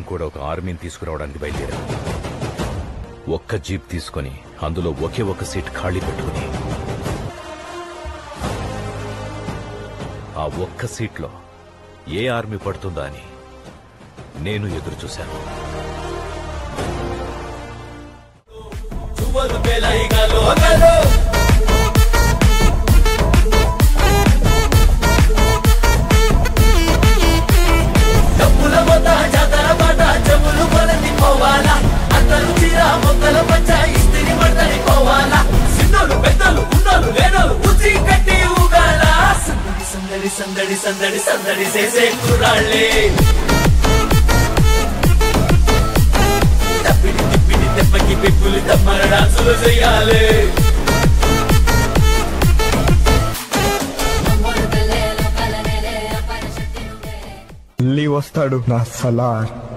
మేము కూడా ఒక ఆర్మీని తీసుకురావడానికి బయలుదేరాం ఒక్క జీప్ తీసుకొని అందులో ఒకే ఒక సీట్ ఖాళీ పెట్టుకుని ఆ ఒక్క సీట్లో ఏ ఆర్మీ పడుతుందా అని నేను ఎదురు చూశాను డబ్బుల మొత జాతర పాట చెవులు కొలది పోవాలా అందరూ చీర మొక్కల పంచ ఇస్తిరి పడతని పోవాలా చిన్నోళ్ళు పెద్దలు ఉన్నోళ్ళు లేనోళ్ళు ఉచి కట్టి ఊగాల సందడి సందడి సందడి సందడి సందడి చేసే కుర్రాళ్ళే తప్పిడి తిప్పిడి తెప్పకి పెప్పులు తమ్మర డాన్సులు చేయాలి మళ్ళీ వస్తాడు నా సలార్